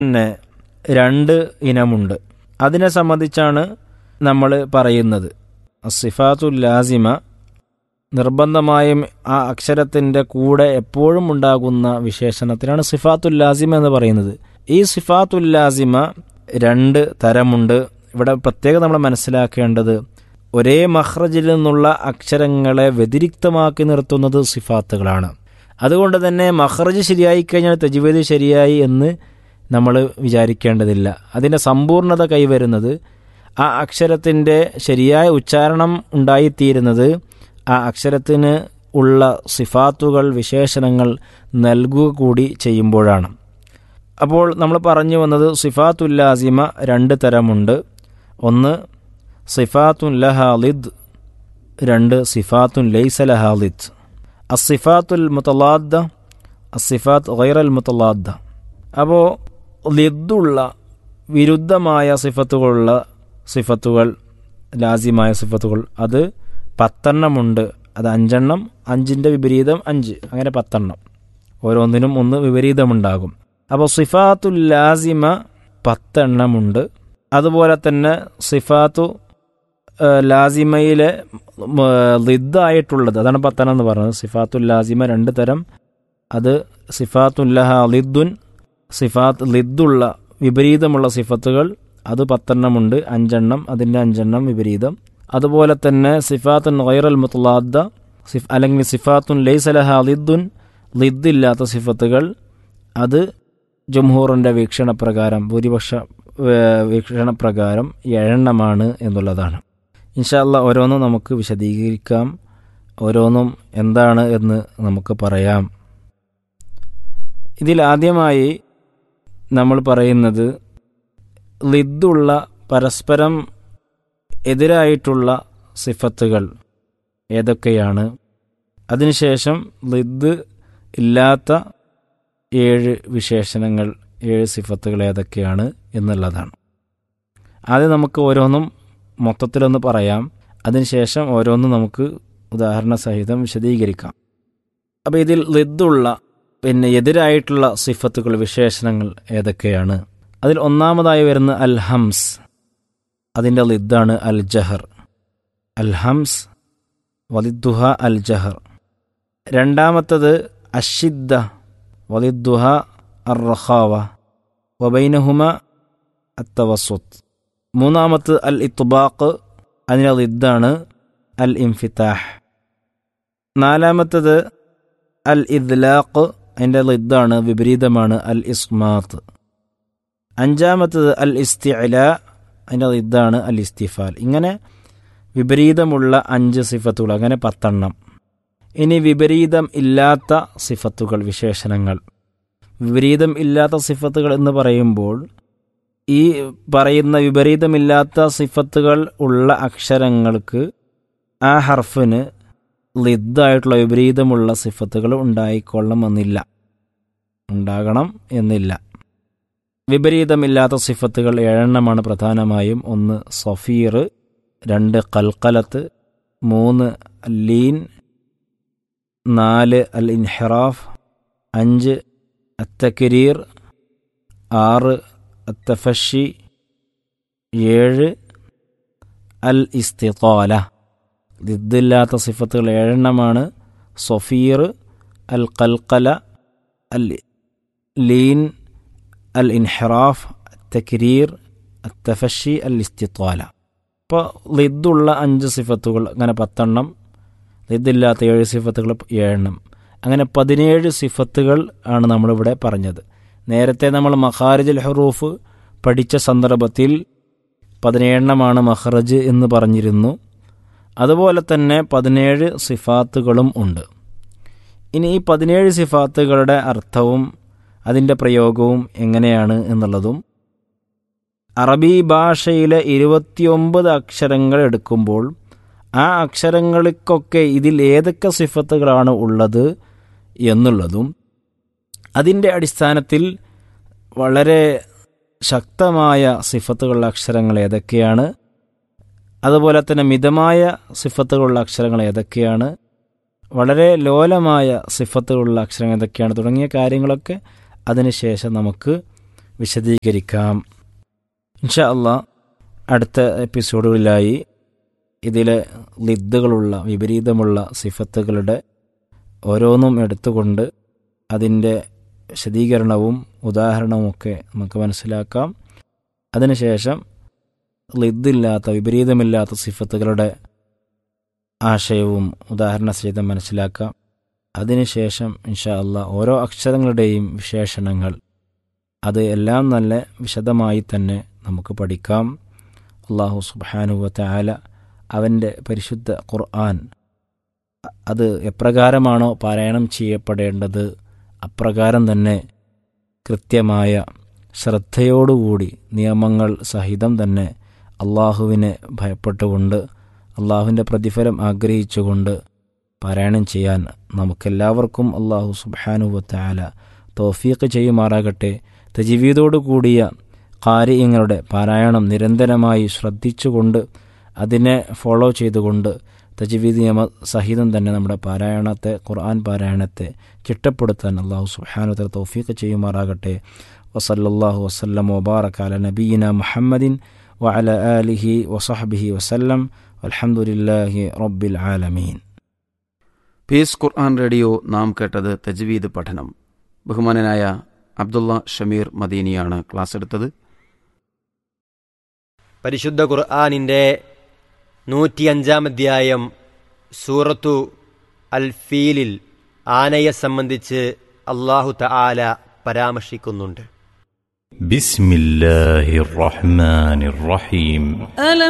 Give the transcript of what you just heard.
പിന്നെ രണ്ട് ഇനമുണ്ട് അതിനെ സംബന്ധിച്ചാണ് നമ്മൾ പറയുന്നത് സിഫാത്തുൽ ലാസിമ നിർബന്ധമായും ആ അക്ഷരത്തിൻ്റെ കൂടെ എപ്പോഴും ഉണ്ടാകുന്ന വിശേഷണത്തിനാണ് സിഫാത്തുൽ ലാസിമ എന്ന് പറയുന്നത് ഈ സിഫാത്തുൽ ലാസിമ രണ്ട് തരമുണ്ട് ഇവിടെ പ്രത്യേകം നമ്മൾ മനസ്സിലാക്കേണ്ടത് ഒരേ മഹ്റജിൽ നിന്നുള്ള അക്ഷരങ്ങളെ വ്യതിരിക്തമാക്കി നിർത്തുന്നത് സിഫാത്തുകളാണ് അതുകൊണ്ട് തന്നെ മഹ്റജ് ശരിയായി കഴിഞ്ഞാൽ തജ്വീദ് ശരിയായി എന്ന് നമ്മൾ വിചാരിക്കേണ്ടതില്ല അതിൻ്റെ സമ്പൂർണ്ണത കൈവരുന്നത് ആ അക്ഷരത്തിൻ്റെ ശരിയായ ഉച്ചാരണം ഉണ്ടായിത്തീരുന്നത് ആ അക്ഷരത്തിന് ഉള്ള സിഫാത്തുകൾ വിശേഷണങ്ങൾ നൽകുക കൂടി ചെയ്യുമ്പോഴാണ് അപ്പോൾ നമ്മൾ പറഞ്ഞു വന്നത് സിഫാത്തുല്ലാസിമ രണ്ട് തരമുണ്ട് ഒന്ന് സിഫാത്തുൻ ലഹാലിദ് രണ്ട് സിഫാത്തുൻ ലൈസ ലഹാലിദ് അസിഫാത്തുൽ മുത്തലാദ്ദ അസിഫാത്ത് ഗൈറൽ മുത്തലാദ്ദ അപ്പോൾ ലിദ്ദുള്ള വിരുദ്ധമായ സിഫത്തുകളുള്ള സിഫത്തുകൾ ലാസിമായ സിഫത്തുകൾ അത് പത്തെണ്ണമുണ്ട് അത് അഞ്ചെണ്ണം അഞ്ചിൻ്റെ വിപരീതം അഞ്ച് അങ്ങനെ പത്തെണ്ണം ഓരോന്നിനും ഒന്ന് വിപരീതമുണ്ടാകും അപ്പോൾ സിഫാത്തുൽ ലാസിമ പത്തെണ്ണമുണ്ട് അതുപോലെ തന്നെ സിഫാത്തു ലാസിമയിലെ ലിദ്ദായിട്ടുള്ളത് അതാണ് പത്തെണ്ണം എന്ന് പറയുന്നത് സിഫാത്തുൽ ലാസിമ രണ്ട് തരം അത് സിഫാത്തുല്ലഹ ലിദ്ദുൻ സിഫാത്ത് ലിദ്ദുള്ള വിപരീതമുള്ള സിഫത്തുകൾ അത് പത്തെണ്ണമുണ്ട് അഞ്ചെണ്ണം അതിൻ്റെ അഞ്ചെണ്ണം വിപരീതം അതുപോലെ തന്നെ സിഫാത്തുൻ ഗൈറൽ മുത്തലാദ്ദ സിഫ് അല്ലെങ്കിൽ സിഫാത്തുൻ ലൈസലഹ ലിദ്ദുൻ ലിദ്ദില്ലാത്ത സിഫത്തുകൾ അത് ജംഹൂറിൻ്റെ വീക്ഷണപ്രകാരം ഭൂരിപക്ഷ വീക്ഷണപ്രകാരം ഏഴെണ്ണമാണ് എന്നുള്ളതാണ് ഇൻഷാല്ല ഓരോന്നും നമുക്ക് വിശദീകരിക്കാം ഓരോന്നും എന്താണ് എന്ന് നമുക്ക് പറയാം ഇതിൽ ആദ്യമായി നമ്മൾ പറയുന്നത് ലിദ്ദുള്ള പരസ്പരം എതിരായിട്ടുള്ള സിഫത്തുകൾ ഏതൊക്കെയാണ് അതിനുശേഷം ലിദ് ഇല്ലാത്ത ഏഴ് വിശേഷണങ്ങൾ ഏഴ് സിഫത്തുകൾ ഏതൊക്കെയാണ് എന്നുള്ളതാണ് ആദ്യം നമുക്ക് ഓരോന്നും മൊത്തത്തിലൊന്ന് പറയാം അതിനുശേഷം ഓരോന്നും നമുക്ക് ഉദാഹരണ സഹിതം വിശദീകരിക്കാം അപ്പോൾ ഇതിൽ ലിദ്ദുള്ള പിന്നെ എതിരായിട്ടുള്ള സിഫത്തുകൾ വിശേഷണങ്ങൾ ഏതൊക്കെയാണ് അതിൽ ഒന്നാമതായി വരുന്ന അൽ ഹംസ് അതിൻ്റെ ലിദ്ദാണ് അൽ ജഹർ അൽ ഹംസ് വലിദ്ദുഹ അൽ ജഹർ രണ്ടാമത്തത് അഷിദ്ദ വലിദ്ദുഹ അർ റഖാവ വബൈനഹുമ അത്തവസുത്ത് മൂന്നാമത്ത് അൽ ഇത്തുബാഖ് അതിൻ്റെ ലിദ്ദാണ് അൽ ഇംഫിത്താഹ് നാലാമത്തത് അൽ ഇദ്ലാഖ് അതിൻ്റെ ലിദ്ദാണ് വിപരീതമാണ് അൽ ഇസ്മാത്ത് അഞ്ചാമത്തത് അൽ ഇസ്തിഅല അതിൻ്റെ ലിദ്ദാണ് അൽ ഇസ്തിഫാൽ ഇങ്ങനെ വിപരീതമുള്ള അഞ്ച് സിഫത്തുകൾ അങ്ങനെ പത്തെണ്ണം ഇനി വിപരീതം ഇല്ലാത്ത സിഫത്തുകൾ വിശേഷണങ്ങൾ വിപരീതം ഇല്ലാത്ത സിഫത്തുകൾ എന്ന് പറയുമ്പോൾ ഈ പറയുന്ന വിപരീതമില്ലാത്ത സിഫത്തുകൾ ഉള്ള അക്ഷരങ്ങൾക്ക് ആ ഹർഫിന് ലിദ്ദായിട്ടുള്ള വിപരീതമുള്ള സിഫത്തുകൾ ഉണ്ടായിക്കൊള്ളണമെന്നില്ല ഉണ്ടാകണം എന്നില്ല വിപരീതമില്ലാത്ത സിഫത്തുകൾ ഏഴെണ്ണമാണ് പ്രധാനമായും ഒന്ന് സഫീർ രണ്ട് കൽക്കലത്ത് മൂന്ന് ലീൻ നാല് അൽ ഇൻഹിറാഫ് അഞ്ച് അത്തക്കിരീർ ആറ് അത്തഫഷി ഏഴ് അൽ ഇസ്തിത്താല ദിദ്ദില്ലാത്ത സിഫത്തുകൾ ഏഴെണ്ണമാണ് സൊഫീർ അൽ കൽക്കല അൽ ലീൻ അൽ ഇൻഹിറാഫ് തക്രീർ അത്തഫഷി അൽ ഇസ്തിത്താല ഇപ്പോൾ ലിദ്ദുള്ള അഞ്ച് സിഫത്തുകൾ അങ്ങനെ പത്തെണ്ണം ലിദ്ദില്ലാത്ത ഏഴ് സിഫത്തുകൾ ഏഴെണ്ണം അങ്ങനെ പതിനേഴ് സിഫത്തുകൾ ആണ് നമ്മളിവിടെ പറഞ്ഞത് നേരത്തെ നമ്മൾ മഖാരിജുൽ ഹറൂഫ് പഠിച്ച സന്ദർഭത്തിൽ പതിനേഴെണ്ണമാണ് മഹ്റജ് എന്ന് പറഞ്ഞിരുന്നു അതുപോലെ തന്നെ പതിനേഴ് സിഫാത്തുകളും ഉണ്ട് ഇനി ഈ പതിനേഴ് സിഫാത്തുകളുടെ അർത്ഥവും അതിൻ്റെ പ്രയോഗവും എങ്ങനെയാണ് എന്നുള്ളതും അറബി ഭാഷയിലെ ഇരുപത്തിയൊമ്പത് അക്ഷരങ്ങൾ എടുക്കുമ്പോൾ ആ അക്ഷരങ്ങൾക്കൊക്കെ ഇതിൽ ഏതൊക്കെ സിഫത്തുകളാണ് ഉള്ളത് എന്നുള്ളതും അതിൻ്റെ അടിസ്ഥാനത്തിൽ വളരെ ശക്തമായ സിഫത്തുകളുള്ള അക്ഷരങ്ങൾ ഏതൊക്കെയാണ് അതുപോലെ തന്നെ മിതമായ സിഫത്തുകളുള്ള അക്ഷരങ്ങൾ ഏതൊക്കെയാണ് വളരെ ലോലമായ സിഫത്തുകളുള്ള അക്ഷരങ്ങൾ ഏതൊക്കെയാണ് തുടങ്ങിയ കാര്യങ്ങളൊക്കെ അതിനുശേഷം നമുക്ക് വിശദീകരിക്കാം ഇൻഷാ അള്ളാ അടുത്ത എപ്പിസോഡുകളിലായി ഇതിലെ ലിദ്ദുകളുള്ള വിപരീതമുള്ള സിഫത്തുകളുടെ ഓരോന്നും എടുത്തുകൊണ്ട് അതിൻ്റെ വിശദീകരണവും ഉദാഹരണവുമൊക്കെ നമുക്ക് മനസ്സിലാക്കാം അതിനുശേഷം ലിദ്ദില്ലാത്ത വിപരീതമില്ലാത്ത സിഫത്തുകളുടെ ആശയവും ഉദാഹരണ സഹിതം മനസ്സിലാക്കാം അതിനുശേഷം ഇൻഷാ അള്ളാ ഓരോ അക്ഷരങ്ങളുടെയും വിശേഷണങ്ങൾ അത് എല്ലാം നല്ല വിശദമായി തന്നെ നമുക്ക് പഠിക്കാം അള്ളാഹു സുബാനുവത്ത ആല അവൻ്റെ പരിശുദ്ധ ഖുർആൻ അത് എപ്രകാരമാണോ പാരായണം ചെയ്യപ്പെടേണ്ടത് അപ്രകാരം തന്നെ കൃത്യമായ ശ്രദ്ധയോടുകൂടി നിയമങ്ങൾ സഹിതം തന്നെ അള്ളാഹുവിനെ ഭയപ്പെട്ടുകൊണ്ട് അള്ളാഹുവിൻ്റെ പ്രതിഫലം ആഗ്രഹിച്ചുകൊണ്ട് പാരായണം ചെയ്യാൻ നമുക്കെല്ലാവർക്കും അള്ളാഹു സുബാനുവത്ത ആല തോഫീക്ക് ചെയ്യുമാറാകട്ടെ തജീവീതോടു കൂടിയ കാര്യങ്ങളുടെ പാരായണം നിരന്തരമായി ശ്രദ്ധിച്ചുകൊണ്ട് അതിനെ ഫോളോ ചെയ്തുകൊണ്ട് തജീവീദ് നിയമ സഹിതം തന്നെ നമ്മുടെ പാരായണത്തെ ഖുർആൻ പാരായണത്തെ ചിട്ടപ്പെടുത്താൻ അള്ളാഹു സുഹാനുത്തര തൗഫീഖ് ചെയ്യുമാറാകട്ടെ വസല്ലാഹു വസ്ലം വബാറക് അല നബീന മുഹമ്മദിൻ വഅല ആലിഹി വസഹബിഹി വസല്ലം അൽഹംദുലില്ലാഹി റബ്ബിൽ ആലമീൻ പീസ് ഖുർആൻ റേഡിയോ നാം കേട്ടത് തജ്വീദ് പഠനം ബഹുമാനനായ അബ്ദുള്ള ഷമീർ മദീനിയാണ് ക്ലാസ് എടുത്തത് പരിശുദ്ധ ഖുർആാനിൻ്റെ നൂറ്റിയഞ്ചാം അധ്യായം സൂറത്തു അൽ ഫീലിൽ ആനയെ സംബന്ധിച്ച് അള്ളാഹു തആല പരാമർശിക്കുന്നുണ്ട് بسم الله الرحمن الرحيم ألم